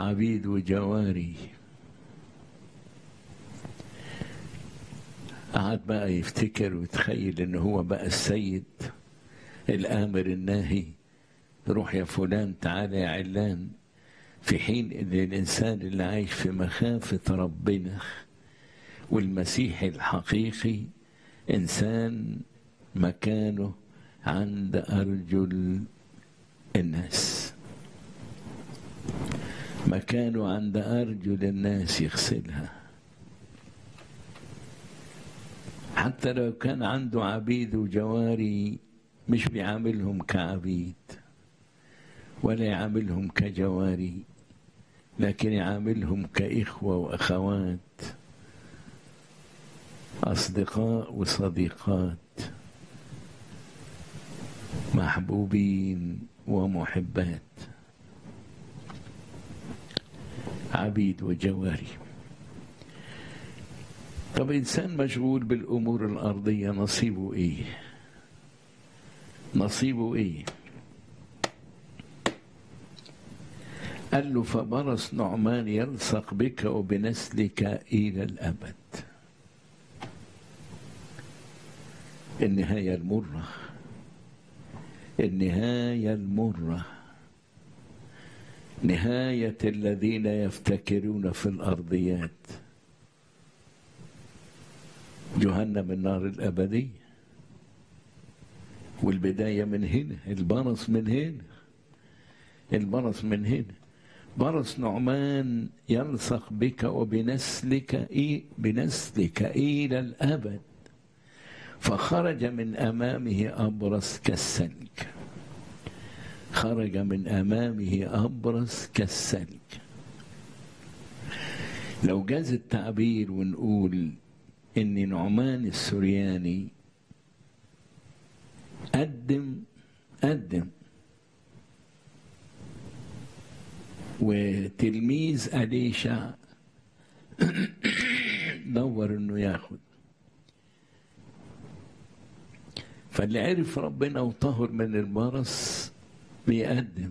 عبيد وجواري قعد بقى يفتكر ويتخيل ان هو بقى السيد الامر الناهي روح يا فلان تعالى يا علان في حين ان الانسان اللي عايش في مخافه ربنا والمسيح الحقيقي انسان مكانه عند ارجل الناس مكانه عند ارجل الناس يغسلها حتى لو كان عنده عبيد وجواري مش بيعاملهم كعبيد ولا يعاملهم كجواري لكن يعاملهم كإخوة وأخوات أصدقاء وصديقات محبوبين ومحبات عبيد وجواري طب إنسان مشغول بالأمور الأرضية نصيبه إيه نصيبه إيه قال له فبرص نعمان يلصق بك وبنسلك إلى الأبد النهاية المرة النهاية المرة نهاية الذين يفتكرون في الأرضيات جهنم النار الأبدية والبداية من هنا البرص من هنا البرص من هنا برص نعمان يلصق بك وبنسلك إيه بنسلك إلى الأبد فخرج من أمامه أبرص كالسلك خرج من أمامه أبرص كالسلك لو جاز التعبير ونقول إن نعمان السرياني قدم قدم وتلميذ أليشع دور انه ياخد فاللي عرف ربنا وطهر من المرض بيقدم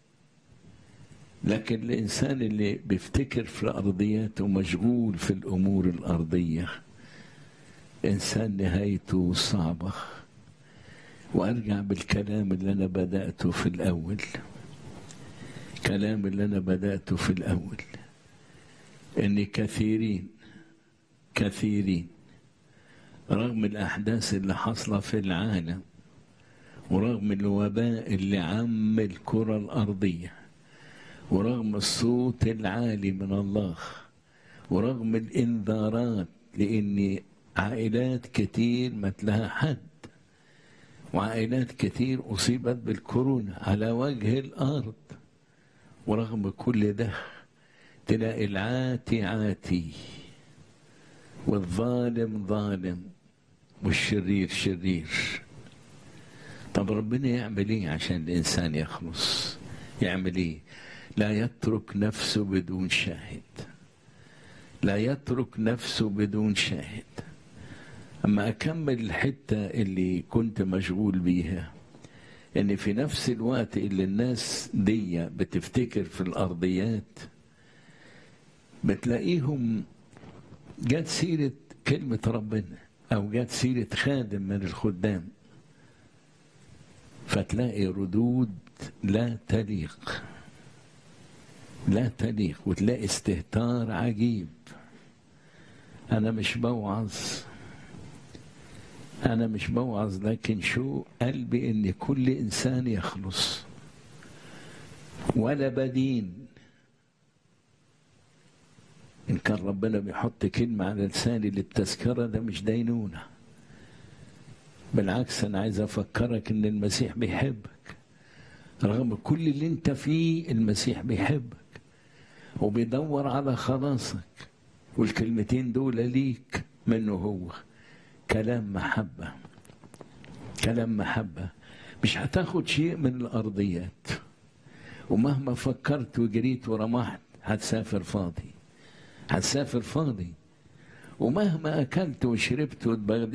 لكن الإنسان اللي بيفتكر في الأرضيات ومشغول في الأمور الأرضية إنسان نهايته صعبة وأرجع بالكلام اللي أنا بدأته في الأول كلام اللي أنا بدأته في الأول إن كثيرين كثيرين رغم الأحداث اللي حصلة في العالم ورغم الوباء اللي عم الكرة الأرضية ورغم الصوت العالي من الله ورغم الإنذارات لأن عائلات كتير ما لها حد وعائلات كتير أصيبت بالكورونا على وجه الأرض ورغم كل ده تلاقي العاتي عاتي والظالم ظالم والشرير شرير طب ربنا يعمل ايه عشان الانسان يخلص يعمل ايه لا يترك نفسه بدون شاهد لا يترك نفسه بدون شاهد اما اكمل الحته اللي كنت مشغول بيها ان في نفس الوقت اللي الناس دي بتفتكر في الارضيات بتلاقيهم جت سيره كلمه ربنا او جت سيره خادم من الخدام فتلاقي ردود لا تليق لا تليق وتلاقي استهتار عجيب انا مش بوعظ انا مش بوعظ لكن شو قلبي ان كل انسان يخلص ولا بدين ان كان ربنا بيحط كلمه على لساني للتذكره ده مش دينونه بالعكس انا عايز افكرك ان المسيح بيحبك رغم كل اللي انت فيه المسيح بيحبك وبيدور على خلاصك والكلمتين دول ليك منه هو كلام محبة كلام محبة مش هتاخد شيء من الأرضيات ومهما فكرت وجريت ورمحت هتسافر فاضي هتسافر فاضي ومهما أكلت وشربت واتبغدت